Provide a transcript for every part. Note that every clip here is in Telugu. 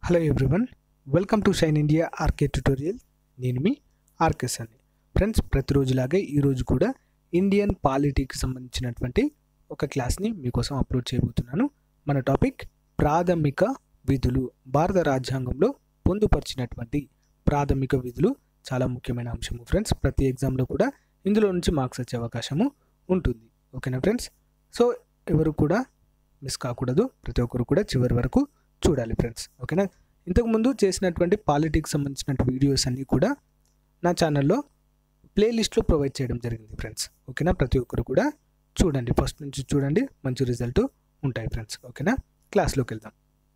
hello everyone welcome to Shine India RK tutorial నేను మీ ఆర్కే సన్ని ఫ్రెండ్స్ ప్రతిరోజులాగే ఈరోజు కూడా ఇండియన్ పాలిటీకి సంబంధించినటువంటి ఒక క్లాస్ని మీకోసం అప్లోడ్ చేయబోతున్నాను మన టాపిక్ ప్రాథమిక విధులు భారత రాజ్యాంగంలో పొందుపరిచినటువంటి ప్రాథమిక విధులు చాలా ముఖ్యమైన అంశము ఫ్రెండ్స్ ప్రతి ఎగ్జామ్లో కూడా ఇందులో నుంచి మార్క్స్ వచ్చే అవకాశము ఉంటుంది ఓకేనా ఫ్రెండ్స్ సో ఎవరు కూడా మిస్ కాకూడదు ప్రతి ఒక్కరు కూడా చివరి వరకు చూడాలి ఫ్రెండ్స్ ఓకేనా ఇంతకుముందు చేసినటువంటి పాలిటిక్స్ సంబంధించిన వీడియోస్ అన్నీ కూడా నా ఛానల్లో ప్లేలిస్ట్లో ప్రొవైడ్ చేయడం జరిగింది ఫ్రెండ్స్ ఓకేనా ప్రతి ఒక్కరు కూడా చూడండి ఫస్ట్ నుంచి చూడండి మంచి రిజల్ట్ ఉంటాయి ఫ్రెండ్స్ ఓకేనా క్లాస్లోకి వెళ్దాం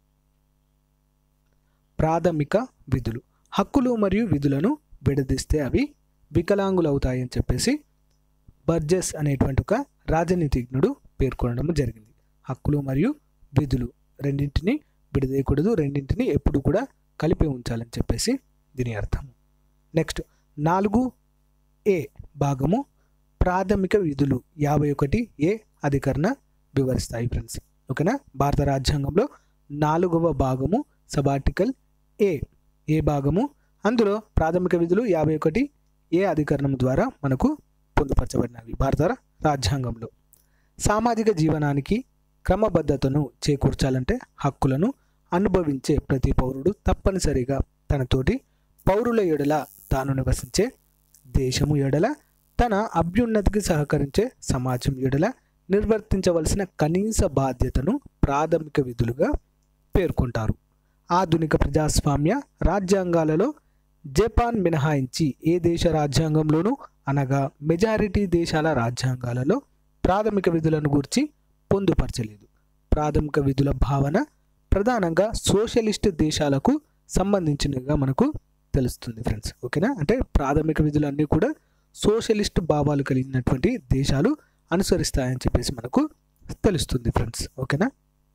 ప్రాథమిక విధులు హక్కులు మరియు విధులను విడదీస్తే అవి వికలాంగులు అవుతాయని చెప్పేసి బర్జెస్ అనేటువంటి ఒక రాజనీతిజ్ఞుడు పేర్కొనడం జరిగింది హక్కులు మరియు విధులు రెండింటిని విడదీయకూడదు రెండింటిని ఎప్పుడు కూడా కలిపి ఉంచాలని చెప్పేసి దీని అర్థం నెక్స్ట్ నాలుగు ఏ భాగము ప్రాథమిక విధులు యాభై ఒకటి ఏ అధికరణ వివరిస్తాయి ఫ్రెండ్స్ ఓకేనా భారత రాజ్యాంగంలో నాలుగవ భాగము సబార్టికల్ ఏ ఏ భాగము అందులో ప్రాథమిక విధులు యాభై ఒకటి ఏ అధికరణం ద్వారా మనకు పొందుపరచబడినవి భారత రాజ్యాంగంలో సామాజిక జీవనానికి క్రమబద్ధతను చేకూర్చాలంటే హక్కులను అనుభవించే ప్రతి పౌరుడు తప్పనిసరిగా తనతోటి పౌరుల ఎడల తాను నివసించే దేశము ఎడల తన అభ్యున్నతికి సహకరించే సమాజం ఎడల నిర్వర్తించవలసిన కనీస బాధ్యతను ప్రాథమిక విధులుగా పేర్కొంటారు ఆధునిక ప్రజాస్వామ్య రాజ్యాంగాలలో జపాన్ మినహాయించి ఏ దేశ రాజ్యాంగంలోనూ అనగా మెజారిటీ దేశాల రాజ్యాంగాలలో ప్రాథమిక విధులను గురించి పొందుపరచలేదు ప్రాథమిక విధుల భావన ప్రధానంగా సోషలిస్ట్ దేశాలకు సంబంధించినవిగా మనకు తెలుస్తుంది ఫ్రెండ్స్ ఓకేనా అంటే ప్రాథమిక విధులన్నీ కూడా సోషలిస్ట్ భావాలు కలిగినటువంటి దేశాలు అనుసరిస్తాయని చెప్పేసి మనకు తెలుస్తుంది ఫ్రెండ్స్ ఓకేనా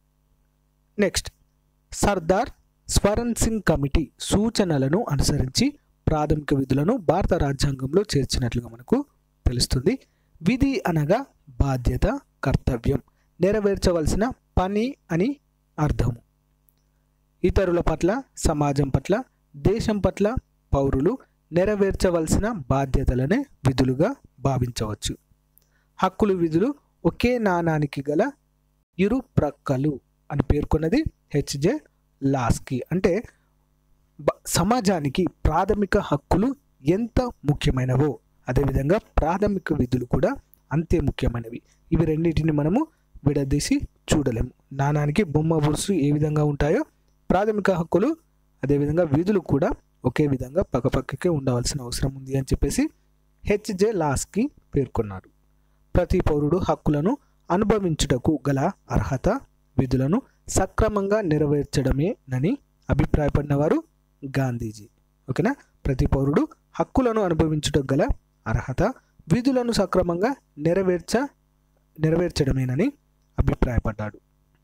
నెక్స్ట్ సర్దార్ స్వరణ్ సింగ్ కమిటీ సూచనలను అనుసరించి ప్రాథమిక విధులను భారత రాజ్యాంగంలో చేర్చినట్లుగా మనకు తెలుస్తుంది విధి అనగా బాధ్యత కర్తవ్యం నెరవేర్చవలసిన పని అని అర్థము ఇతరుల పట్ల సమాజం పట్ల దేశం పట్ల పౌరులు నెరవేర్చవలసిన బాధ్యతలనే విధులుగా భావించవచ్చు హక్కులు విధులు ఒకే నాణానికి గల ఇరు ప్రక్కలు అని పేర్కొన్నది హెచ్జే లాస్కి అంటే సమాజానికి ప్రాథమిక హక్కులు ఎంత ముఖ్యమైనవో అదేవిధంగా ప్రాథమిక విధులు కూడా అంతే ముఖ్యమైనవి ఇవి రెండింటిని మనము విడదీసి చూడలేము నాణానికి బొమ్మ బురుసు ఏ విధంగా ఉంటాయో ప్రాథమిక హక్కులు అదేవిధంగా విధులు కూడా ఒకే విధంగా పక్కపక్కకే ఉండవలసిన అవసరం ఉంది అని చెప్పేసి హెచ్జే లాస్కి పేర్కొన్నారు ప్రతి పౌరుడు హక్కులను అనుభవించుటకు గల అర్హత విధులను సక్రమంగా నెరవేర్చడమేనని అభిప్రాయపడిన వారు గాంధీజీ ఓకేనా ప్రతి పౌరుడు హక్కులను అనుభవించుటకు గల అర్హత విధులను సక్రమంగా నెరవేర్చ నెరవేర్చడమేనని అభిప్రాయపడ్డాడు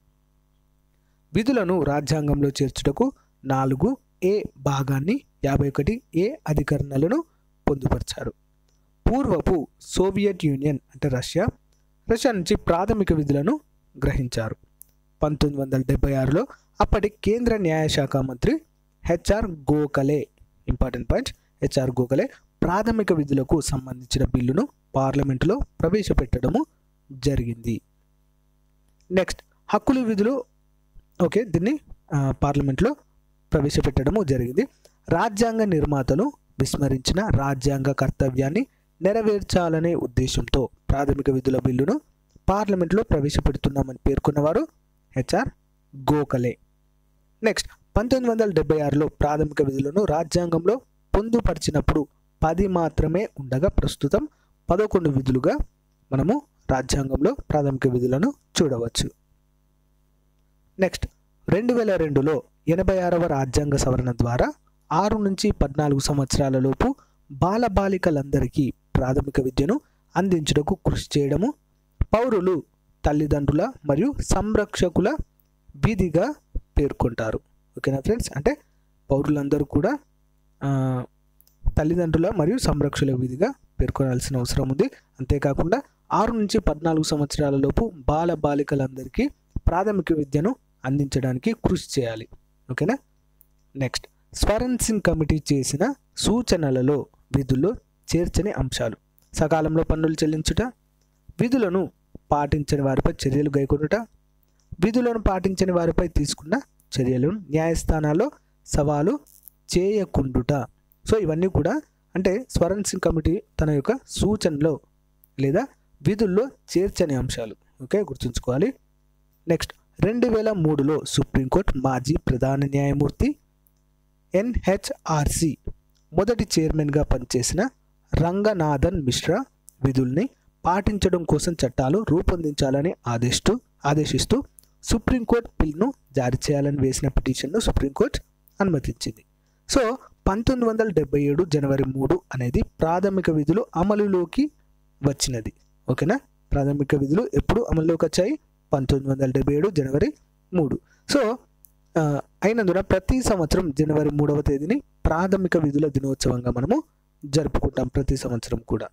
విధులను రాజ్యాంగంలో చేర్చుటకు నాలుగు ఏ భాగాన్ని యాభై ఒకటి ఏ అధికరణలను పొందుపరిచారు పూర్వపు సోవియట్ యూనియన్ అంటే రష్యా రష్యా నుంచి ప్రాథమిక విధులను గ్రహించారు పంతొమ్మిది వందల డెబ్బై ఆరులో అప్పటి కేంద్ర న్యాయశాఖ మంత్రి HR Gokhale important point HR Gokhale ప్రాథమిక విధులకు సంబంధించిన బిల్లును పార్లమెంటులో ప్రవేశపెట్టడము జరిగింది నెక్స్ట్ హక్కులు విధులు ఓకే దీన్ని పార్లమెంట్లో ప్రవేశపెట్టడము జరిగింది రాజ్యాంగ నిర్మాతలు విస్మరించిన రాజ్యాంగ కర్తవ్యాన్ని నెరవేర్చాలనే ఉద్దేశంతో ప్రాథమిక విధుల బిల్లును పార్లమెంట్లో ప్రవేశపెడుతున్నామని పేర్కొన్నవారు హెచ్ఆర్ గోఖలే నెక్స్ట్ పంతొమ్మిది వందల డెబ్బై ఆరులో ప్రాథమిక విధులను రాజ్యాంగంలో పొందుపరిచినప్పుడు పది మాత్రమే ఉండగా ప్రస్తుతం పదకొండు విధులుగా మనము రాజ్యాంగంలో ప్రాథమిక విధులను చూడవచ్చు నెక్స్ట్ రెండు వేల రెండులో ఎనభై ఆరవ రాజ్యాంగ సవరణ ద్వారా ఆరు నుంచి పద్నాలుగు సంవత్సరాల లోపు బాలబాలికలందరికీ ప్రాథమిక విద్యను అందించుటకు కృషి చేయడము పౌరులు తల్లిదండ్రుల మరియు సంరక్షకుల విధిగా పేర్కొంటారు ఓకేనా ఫ్రెండ్స్ అంటే పౌరులందరూ కూడా తల్లిదండ్రుల మరియు సంరక్షకుల విధిగా పేర్కొనాల్సిన అవసరం ఉంది అంతేకాకుండా ఆరు నుంచి పద్నాలుగు సంవత్సరాల లోపు బాల బాలికలందరికీ ప్రాథమిక విద్యను అందించడానికి కృషి చేయాలి ఓకేనా నెక్స్ట్ స్వరణ్ సింగ్ కమిటీ చేసిన సూచనలలో విధుల్లో చేర్చని అంశాలు సకాలంలో పన్నులు చెల్లించుట విధులను పాటించని వారిపై చర్యలు గైకొనుట విధులను పాటించని వారిపై తీసుకున్న చర్యలను న్యాయస్థానాల్లో సవాలు చేయకుండుట సో ఇవన్నీ కూడా అంటే స్వరణ్ సింగ్ కమిటీ తన యొక్క సూచనలో లేదా విధుల్లో చేర్చని అంశాలు ఓకే గుర్తుంచుకోవాలి నెక్స్ట్ రెండు వేల మూడులో సుప్రీంకోర్టు మాజీ ప్రధాన న్యాయమూర్తి ఎన్హెచ్ఆర్సి మొదటి చైర్మన్గా పనిచేసిన రంగనాథన్ మిశ్రా విధుల్ని పాటించడం కోసం చట్టాలు రూపొందించాలని ఆదేశిస్తూ ఆదేశిస్తూ సుప్రీంకోర్టు బిల్ను జారీ చేయాలని వేసిన పిటిషన్ను సుప్రీంకోర్టు అనుమతించింది సో పంతొమ్మిది వందల డెబ్బై ఏడు జనవరి మూడు అనేది ప్రాథమిక విధులు అమలులోకి వచ్చినది ఓకేనా ప్రాథమిక విధులు ఎప్పుడు అమలులోకి వచ్చాయి పంతొమ్మిది వందల డెబ్బై ఏడు జనవరి మూడు సో ఆ, అయినందున ప్రతి సంవత్సరం జనవరి మూడవ తేదీని ప్రాథమిక విధుల దినోత్సవంగా మనము జరుపుకుంటాం ప్రతి సంవత్సరం కూడా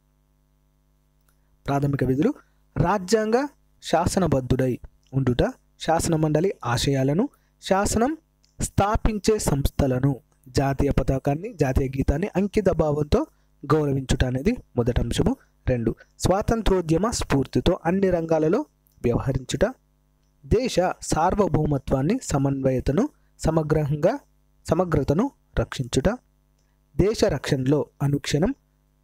ప్రాథమిక విధులు రాజ్యాంగ శాసనబద్ధుడై ఉండుట శాసన మండలి ఆశయాలను శాసనం స్థాపించే సంస్థలను జాతీయ పతాకాన్ని జాతీయ గీతాన్ని అంకిత భావంతో గౌరవించుట అనేది మొదటి అంశము రెండు స్వాతంత్రోద్యమ స్ఫూర్తితో అన్ని రంగాలలో వ్యవహరించుట దేశ సార్వభౌమత్వాన్ని సమన్వయతను సమగ్రంగా సమగ్రతను రక్షించుట దేశ రక్షణలో అనుక్షణం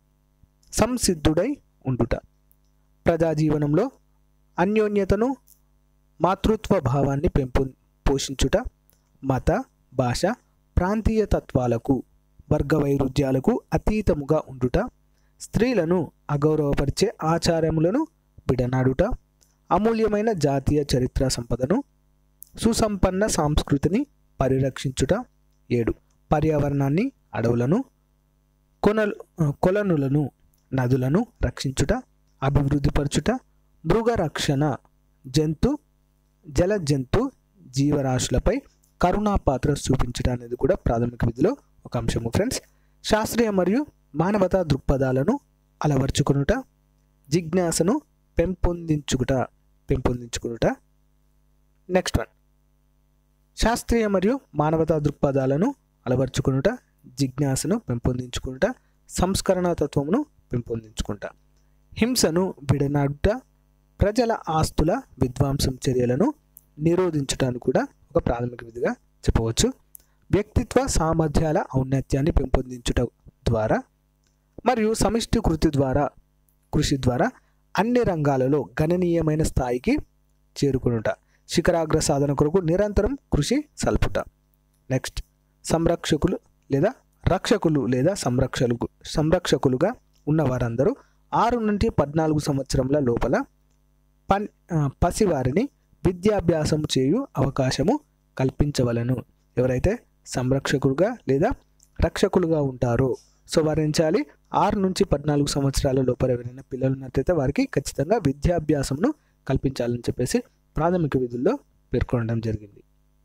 సంసిద్ధుడై ఉండుట ప్రజా జీవనంలో అన్యోన్యతను మాతృత్వ భావాన్ని పెంపు పోషించుట మత భాష ప్రాంతీయ తత్వాలకు వర్గ వైరుధ్యాలకు అతీతముగా ఉండుట స్త్రీలను అగౌరవపరిచే ఆచారములను విడనాడుట అమూల్యమైన జాతీయ చరిత్ర సంపదను సుసంపన్న సంస్కృతిని పరిరక్షించుట ఏడు పర్యావరణాన్ని అడవులను కొనలు కొలనులను నదులను రక్షించుట అభివృద్ధిపరచుట మృగ రక్షణ జంతు జల జంతు జీవరాశులపై కరుణాపాత్ర చూపించడం అనేది కూడా ప్రాథమిక విధిలో ఒక అంశము ఫ్రెండ్స్ శాస్త్రీయ మరియు మానవతా దృక్పథాలను అలవర్చుకునుట జిజ్ఞాసను పెంపొందించుకుట పెంపొందించుకునుట నెక్స్ట్ వన్ శాస్త్రీయ మరియు మానవతా దృక్పథాలను అలవర్చుకునుట జిజ్ఞాసను పెంపొందించుకునుట సంస్కరణ తత్వమును పెంపొందించుకుంట హింసను విడనాడుట ప్రజల ఆస్తుల విధ్వంసం చర్యలను నిరోధించడానికి కూడా ఒక ప్రాథమిక విధిగా చెప్పవచ్చు వ్యక్తిత్వ సామర్థ్యాల ఔన్నత్యాన్ని పెంపొందించుట ద్వారా మరియు సమిష్టి కృతి ద్వారా కృషి ద్వారా అన్ని రంగాలలో గణనీయమైన స్థాయికి చేరుకునుట శిఖరాగ్ర సాధన కొరకు నిరంతరం కృషి సల్పుట నెక్స్ట్ సంరక్షకులు లేదా రక్షకులు లేదా సంరక్షకులు సంరక్షకులుగా ఉన్న వారందరూ ఆరు నుండి పద్నాలుగు సంవత్సరముల లోపల పన్ ఆ, పసివారిని విద్యాభ్యాసం చేయు అవకాశము కల్పించవలను ఎవరైతే సంరక్షకులుగా లేదా రక్షకులుగా ఉంటారో సో వారు ఏం చేయాలి ఆరు నుంచి పద్నాలుగు సంవత్సరాల లోపల ఎవరైనా పిల్లలు ఉన్నట్లయితే వారికి ఖచ్చితంగా విద్యాభ్యాసమును కల్పించాలని చెప్పేసి ప్రాథమిక విధుల్లో పేర్కొనడం జరిగింది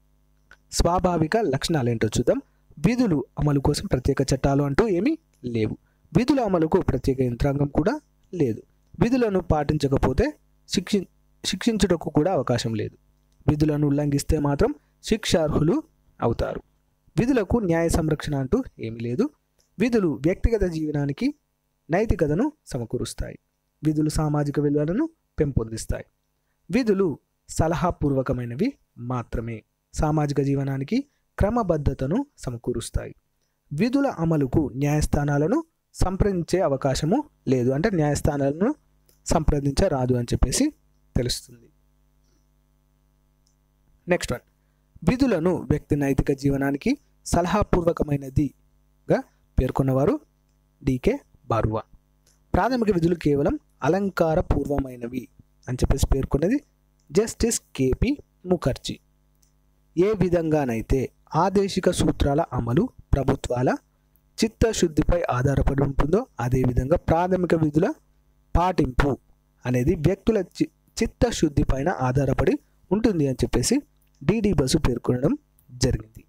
స్వాభావిక లక్షణాలు ఏంటో చూద్దాం విధులు అమలు కోసం ప్రత్యేక చట్టాలు అంటూ ఏమీ లేవు విధుల అమలుకు ప్రత్యేక యంత్రాంగం కూడా లేదు విధులను పాటించకపోతే శిక్షి శిక్షించుటకు కూడా అవకాశం లేదు విధులను ఉల్లంఘిస్తే మాత్రం శిక్షార్హులు అవుతారు విధులకు న్యాయ సంరక్షణ అంటూ ఏమీ లేదు విధులు వ్యక్తిగత జీవనానికి నైతికతను సమకూరుస్తాయి విధులు సామాజిక విలువలను పెంపొందిస్తాయి విధులు సలహాపూర్వకమైనవి మాత్రమే సామాజిక జీవనానికి క్రమబద్ధతను సమకూరుస్తాయి విధుల అమలుకు న్యాయస్థానాలను సంప్రదించే అవకాశము లేదు అంటే న్యాయస్థానాలను సంప్రదించరాదు అని చెప్పేసి తెలుస్తుంది నెక్స్ట్ వన్ విధులను వ్యక్తి నైతిక జీవనానికి సలహాపూర్వకమైనదిగా పేర్కొన్నవారు డికే బారువా ప్రాథమిక విధులు కేవలం అలంకారపూర్వమైనవి అని చెప్పేసి పేర్కొన్నది జస్టిస్ కేపి ముఖర్జీ ఏ విధంగానైతే ఆదేశిక సూత్రాల అమలు ప్రభుత్వాల చిత్తశుద్ధిపై ఆధారపడి ఉంటుందో అదేవిధంగా ప్రాథమిక విధుల పాటింపు అనేది వ్యక్తుల చి చిత్తశుద్ధి పైన ఆధారపడి ఉంటుంది అని చెప్పేసి డిడి బసు పేర్కొనడం జరిగింది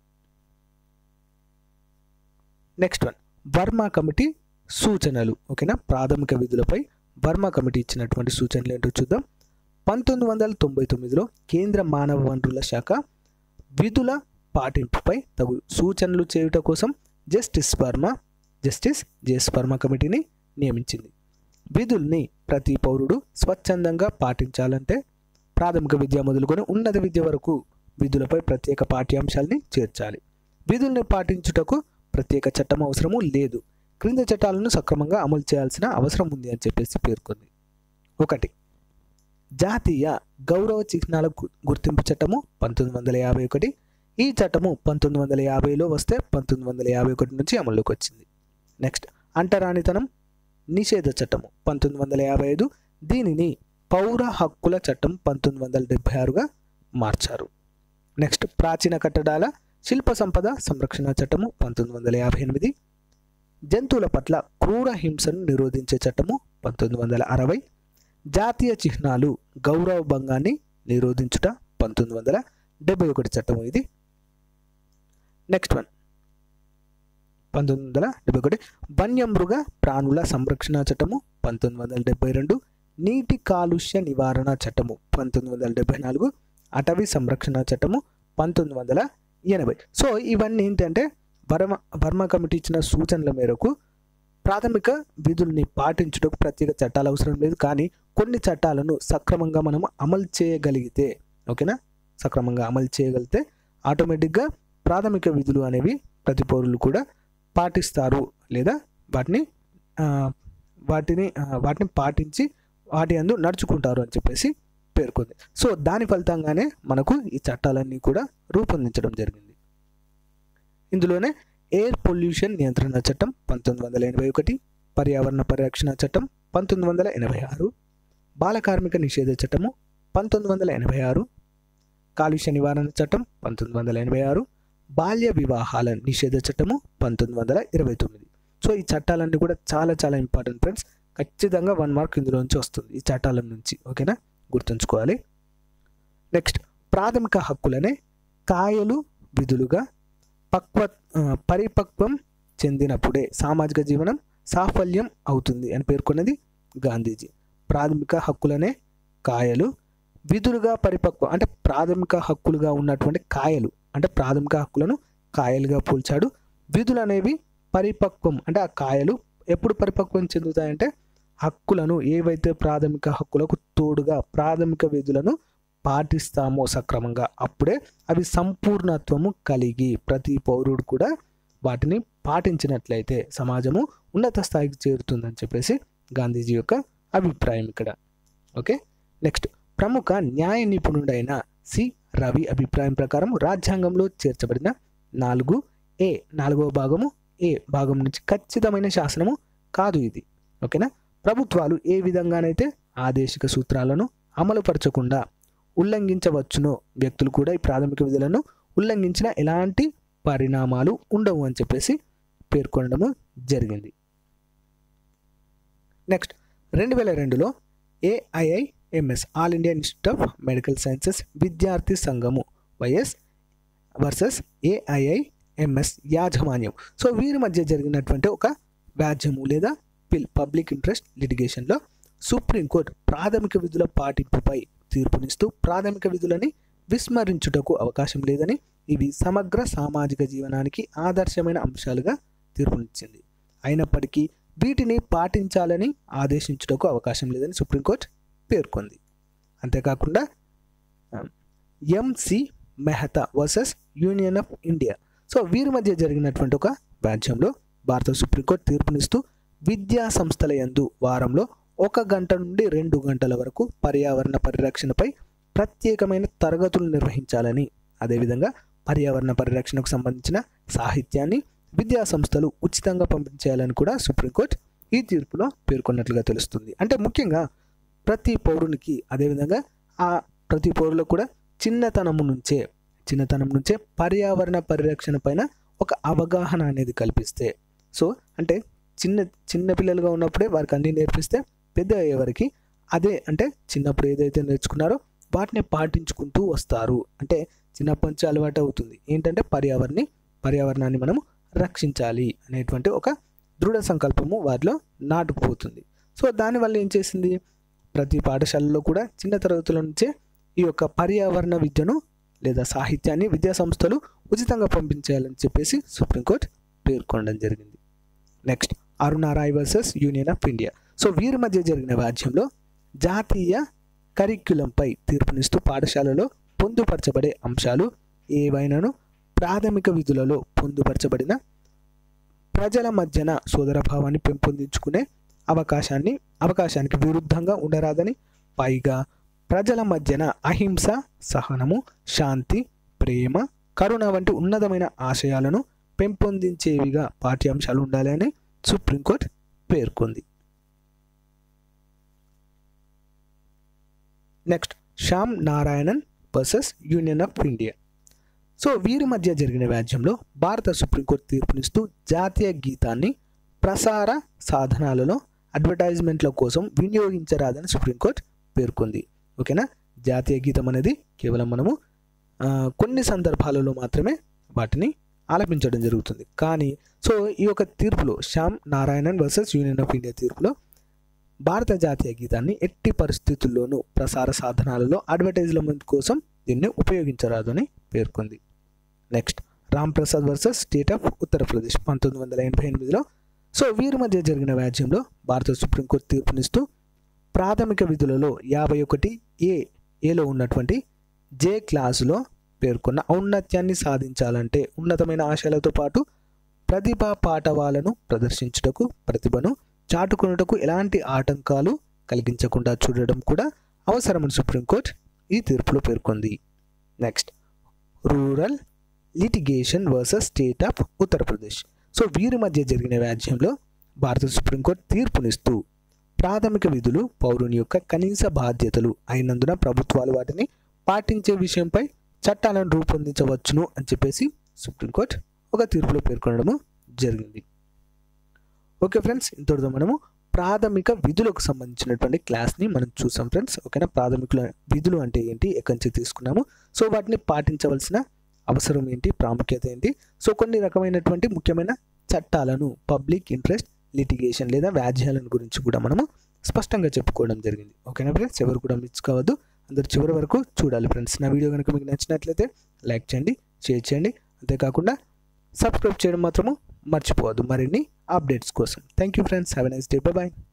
నెక్స్ట్ వన్ వర్మ కమిటీ సూచనలు ఓకేనా ప్రాథమిక విధులపై వర్మ కమిటీ ఇచ్చినటువంటి సూచనలు ఏంటో చూద్దాం పంతొమ్మిది వందల తొంభై తొమ్మిదిలో కేంద్ర మానవ వనరుల శాఖ విధుల పాటింపుపై తగు సూచనలు చేయుట కోసం Justice Verma Justice JS Verma కమిటీని నియమించింది విధుల్ని ప్రతి పౌరుడు స్వచ్ఛందంగా పాటించాలంటే ప్రాథమిక విద్య మొదలుకొని ఉన్నత విద్య వరకు విధులపై ప్రత్యేక పాఠ్యాంశాల్ని చేర్చాలి విధుల్ని పాటించుటకు ప్రత్యేక చట్టం అవసరము లేదు క్రింద చట్టాలను సక్రమంగా అమలు చేయాల్సిన అవసరం ఉంది అని చెప్పేసి పేర్కొంది ఒకటి జాతీయ గౌరవ చిహ్నాల గు- గుర్తింపు చట్టము పంతొమ్మిది వందల యాభై ఒకటి ఈ చట్టము పంతొమ్మిది వందల యాభైలో వస్తే పంతొమ్మిది వందల యాభై ఒకటి నుంచి అమల్లోకి వచ్చింది నెక్స్ట్ అంటరానితనం నిషేధ చట్టము పంతొమ్మిది వందల యాభై ఐదు దీనిని పౌర హక్కుల చట్టం పంతొమ్మిది వందల డెబ్బై ఆరుగా మార్చారు నెక్స్ట్ ప్రాచీన కట్టడాల శిల్ప సంపద సంరక్షణ చట్టము పంతొమ్మిది వందల యాభై ఎనిమిది జంతువుల పట్ల క్రూర హింసను నిరోధించే చట్టము పంతొమ్మిది వందల అరవై జాతీయ చిహ్నాలు గౌరవ భంగాన్ని నిరోధించుట పంతొమ్మిది వందల డెబ్బై ఒకటి చట్టము ఇది నెక్స్ట్ వన్ పంతొమ్మిది వందల డెబ్బై ఒకటి వన్యమృగ ప్రాణుల సంరక్షణ చట్టము పంతొమ్మిది వందల డెబ్బై రెండు నీటి కాలుష్య నివారణ చట్టము పంతొమ్మిది వందల డెబ్బై నాలుగు అటవీ సంరక్షణ చట్టము పంతొమ్మిది వందల ఎనభై సో ఇవన్నీ ఏంటంటే వర్మ వర్మ కమిటీ ఇచ్చిన సూచనల మేరకు ప్రాథమిక విధుల్ని పాటించుటకు ప్రత్యేక చట్టాలు అవసరం లేదు కానీ కొన్ని చట్టాలను సక్రమంగా మనం అమలు చేయగలిగితే ఓకేనా సక్రమంగా అమలు చేయగలిగితే ఆటోమేటిక్గా ప్రాథమిక విధులు అనేవి ప్రతి పౌరులు కూడా పాటిస్తారు లేదా వాటిని ఆ, వాటిని ఆ, వాటిని పాటించి వాటి అందు నడుచుకుంటారు అని చెప్పేసి పేర్కొంది సో దాని ఫలితంగానే మనకు ఈ చట్టాలన్నీ కూడా రూపొందించడం జరిగింది ఇందులోనే ఎయిర్ పొల్యూషన్ నియంత్రణ చట్టం పంతొమ్మిది వందల ఎనభై ఒకటి పర్యావరణ పరిరక్షణ చట్టం పంతొమ్మిది వందల ఎనభై ఆరు బాల కార్మిక నిషేధ చట్టము పంతొమ్మిది వందల ఎనభై ఆరు కాలుష్య నివారణ చట్టం పంతొమ్మిది వందల ఎనభై ఆరు బాల్య వివాహాల నిషేధ చట్టము పంతొమ్మిది వందల ఇరవై తొమ్మిది సో ఈ చట్టాలన్నీ కూడా చాలా చాలా ఇంపార్టెంట్ ఫ్రెండ్స్ ఖచ్చితంగా వన్ మార్క్ ఇందులో నుంచి వస్తుంది ఈ చట్టాల నుంచి ఓకేనా గుర్తుంచుకోవాలి నెక్స్ట్ ప్రాథమిక హక్కులనే కాయలు విధులుగా పక్వ ఆ, పరిపక్వం చెందినప్పుడే సామాజిక జీవనం సాఫల్యం అవుతుంది అని పేర్కొన్నది గాంధీజీ ప్రాథమిక హక్కులనే కాయలు విధులుగా పరిపక్వం అంటే ప్రాథమిక హక్కులుగా ఉన్నటువంటి కాయలు అంటే ప్రాథమిక హక్కులను కాయలుగా పోల్చాడు విధులు అనేవి పరిపక్వం అంటే ఆ కాయలు ఎప్పుడు పరిపక్వం చెందుతాయంటే హక్కులను ఏవైతే ప్రాథమిక హక్కులకు తోడుగా ప్రాథమిక విధులను పాటిస్తామో సక్రమంగా అప్పుడే అవి సంపూర్ణత్వము కలిగి ప్రతి పౌరుడు కూడా వాటిని పాటించినట్లయితే సమాజము ఉన్నత స్థాయికి చేరుతుందని చెప్పేసి గాంధీజీ యొక్క అభిప్రాయం ఇక్కడ ఓకే నెక్స్ట్ ప్రముఖ న్యాయ నిపుణుడైన సి రవి అభిప్రాయం ప్రకారం రాజ్యాంగంలో చేర్చబడిన నాలుగు ఏ నాలుగవ భాగము ఏ భాగం నుంచి ఖచ్చితమైన శాసనము కాదు ఇది ఓకేనా ప్రభుత్వాలు ఏ విధంగానైతే ఆదేశిక సూత్రాలను అమలుపరచకుండా ఉల్లంఘించవచ్చునో వ్యక్తులు కూడా ఈ ప్రాథమిక విధులను ఉల్లంఘించిన ఎలాంటి పరిణామాలు ఉండవు అని చెప్పేసి పేర్కొనడము జరిగింది నెక్స్ట్ రెండు వేల రెండులో AIIMS All India Institute of Medical Sciences విద్యార్థి సంఘము వైఎస్ వర్సెస్ ఏఐఐఎంఎస్ యాజమాన్యం సో వీరి మధ్య జరిగినటువంటి ఒక వ్యాజ్యము లేదా పిల్ పబ్లిక్ ఇంట్రెస్ట్ లిటిగేషన్లో సుప్రీంకోర్టు ప్రాథమిక విధుల పాటింపుపై తీర్పునిస్తూ ప్రాథమిక విధులని విస్మరించుటకు అవకాశం లేదని ఇవి సమగ్ర సామాజిక జీవనానికి ఆదర్శమైన అంశాలుగా తీర్పునిచ్చింది అయినప్పటికీ వీటిని పాటించాలని ఆదేశించుటకు అవకాశం లేదని సుప్రీంకోర్టు పేర్కొంది అంతేకాకుండా MC Mehta versus Union of India so వీరి మధ్య జరిగినటువంటి ఒక వ్యాజ్యంలో భారత సుప్రీంకోర్టు తీర్పునిస్తూ విద్యా సంస్థల యందు వారంలో ఒక గంట నుండి రెండు గంటల వరకు పర్యావరణ పరిరక్షణపై ప్రత్యేకమైన తరగతులు నిర్వహించాలని అదేవిధంగా పర్యావరణ పరిరక్షణకు సంబంధించిన సాహిత్యాన్ని విద్యా సంస్థలు ఉచితంగా పంపించేయాలని కూడా సుప్రీంకోర్టు ఈ తీర్పులో పేర్కొన్నట్లుగా తెలుస్తుంది అంటే ముఖ్యంగా ప్రతి పౌరునికి అదేవిధంగా ఆ ప్రతి పౌరులకు కూడా చిన్నతనము నుంచే చిన్నతనం నుంచే పర్యావరణ పరిరక్షణ పైన ఒక అవగాహన అనేది కల్పిస్తే సో అంటే చిన్న చిన్న పిల్లలుగా ఉన్నప్పుడే వారికి అన్నీ నేర్పిస్తే పెద్ద అయ్యేవారికి అదే అంటే చిన్నప్పుడు ఏదైతే నేర్చుకున్నారో వాటిని పాటించుకుంటూ వస్తారు అంటే చిన్నప్పటి నుంచి అలవాటు అవుతుంది ఏంటంటే పర్యావరణి పర్యావరణాన్ని మనం రక్షించాలి అనేటువంటి ఒక దృఢ సంకల్పము వారిలో నాటుకుపోతుంది సో దానివల్ల ఏం చేసింది ప్రతి పాఠశాలలో కూడా చిన్న తరగతుల నుంచే ఈ యొక్క పర్యావరణ విద్యను లేదా సాహిత్యాన్ని విద్యా సంస్థలు ఉచితంగా పంపించేయాలని చెప్పేసి సుప్రీంకోర్టు పేర్కొనడం జరిగింది next Aruna Roy versus Union of India so వీరి మధ్య జరిగిన వ్యాజ్యంలో జాతీయ కరిక్యులంపై తీర్పునిస్తూ పాఠశాలలో పొందుపరచబడే అంశాలు ఏవైనాను ప్రాథమిక విధులలో పొందుపరచబడిన ప్రజల మధ్యన సోదరభావాన్ని పెంపొందించుకునే అవకాశాన్ని అవకాశానికి విరుద్ధంగా ఉండరాదని పైగా ప్రజల మధ్యన అహింస సహనము శాంతి ప్రేమ కరుణ వంటి ఉన్నతమైన ఆశయాలను పెంపొందించేవిగా పాఠ్యాంశాలు ఉండాలని సుప్రీంకోర్టు పేర్కొంది next Shyam Narayanan versus Union of India so వీరి మధ్య జరిగిన వ్యాజ్యంలో భారత సుప్రీంకోర్టు తీర్పునిస్తూ జాతీయ గీతాన్ని ప్రసార సాధనాలలో అడ్వర్టైజ్మెంట్ల కోసం వినియోగించరాదని సుప్రీంకోర్టు పేర్కొంది ఓకేనా జాతీయ గీతం అనేది కేవలం మనము ఆ, కొన్ని సందర్భాలలో మాత్రమే వాటిని ఆలపించడం జరుగుతుంది కానీ సో ఈ యొక్క తీర్పులో Shyam Narayanan versus Union of India తీర్పులో భారత జాతీయ గీతాన్ని ఎట్టి పరిస్థితుల్లోనూ ప్రసార సాధనాలలో అడ్వర్టైజ్మెంట్ కోసం దీన్ని ఉపయోగించరాదు అని పేర్కొంది next Ram Prasad versus state of Uttar Pradesh పంతొమ్మిది వందల ఎనభై ఎనిమిదిలో సో వీరి మధ్య జరిగిన వ్యాజ్యంలో భారత సుప్రీంకోర్టు తీర్పునిస్తూ ప్రాథమిక విధులలో యాభై ఒకటి ఏ ఏలో ఉన్నటువంటి జే క్లాసులో పేర్కొన్న ఔన్నత్యాన్ని సాధించాలంటే ఉన్నతమైన ఆశయాలతో పాటు ప్రతిభా పాఠవాలను ప్రదర్శించుటకు ప్రతిభను చాటుకున్నటకు ఎలాంటి ఆటంకాలు కలిగించకుండా చూడడం కూడా అవసరమని సుప్రీంకోర్టు ఈ తీర్పులో పేర్కొంది next rural litigation versus state of Uttar Pradesh so వీరి మధ్య జరిగిన వ్యాజ్యంలో భారత సుప్రీంకోర్టు తీర్పునిస్తూ ప్రాథమిక విధులు పౌరుని యొక్క కనీస బాధ్యతలు అయినందున ప్రభుత్వాలు వాటిని పాటించే విషయంపై చట్టాలను రూపొందించవచ్చును అని చెప్పేసి సుప్రీంకోర్టు ఒక తీర్పులో పేర్కొనడము జరిగింది ఓకే ఫ్రెండ్స్ ఇంతటితో మనము ప్రాథమిక విధులకు సంబంధించినటువంటి క్లాస్ని మనం చూసాం ఫ్రెండ్స్ ఓకేనా ప్రాథమిక విధులు అంటే ఏంటి ఎక్కడి నుంచి తీసుకున్నాము సో వాటిని పాటించవలసిన అవసరం ఏంటి ప్రాముఖ్యత ఏంటి సో కొన్ని రకమైనటువంటి ముఖ్యమైన చట్టాలను పబ్లిక్ ఇంట్రెస్ట్ లిటిగేషన్ లేదా వ్యాజ్యాలను గురించి కూడా మనము స్పష్టంగా చెప్పుకోవడం జరిగింది ఓకేనా ఫ్రెండ్స్ ఎవరు కూడా మిస్ కావద్దు అందరు చివరి వరకు చూడాలి ఫ్రెండ్స్ నా వీడియో కనుక మీకు నచ్చినట్లయితే లైక్ చేయండి షేర్ చేయండి అంతేకాకుండా సబ్స్క్రైబ్ చేయడం మాత్రము మర్చిపోవద్దు మరిన్ని అప్డేట్స్ కోసం thank you friends have a nice day bye